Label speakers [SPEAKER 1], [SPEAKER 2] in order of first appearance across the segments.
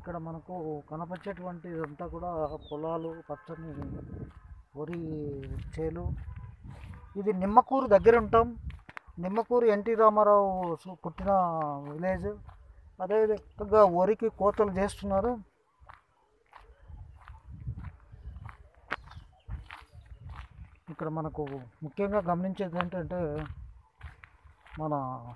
[SPEAKER 1] ఇక్కడ మనకు కనపరిచేటువంటి ఇదంతా కూడా పొలాలు పచ్చని వరి చేలు ఇది నిమ్మకూరు దగ్గర ఉంటాం నిమ్మకూరు ఎన్టీ రామారావు సు- పుట్టిన విలేజ్ అదేవిధంగా వరికి కోతలు చేస్తున్నారు ఇక్కడ మనకు ముఖ్యంగా గమనించేది ఏంటంటే మన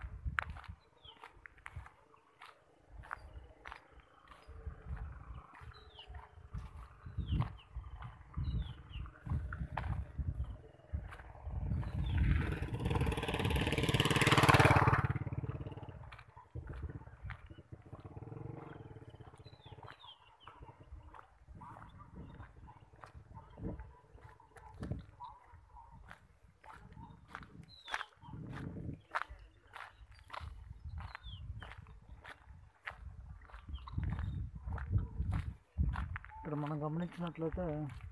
[SPEAKER 1] ఇక్కడ మనం గమనించినట్లయితే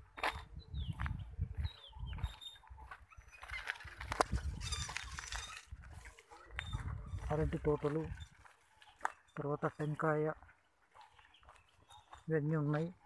[SPEAKER 1] అరటి తోటలు తర్వాత టెంకాయ ఇవన్నీ ఉన్నాయి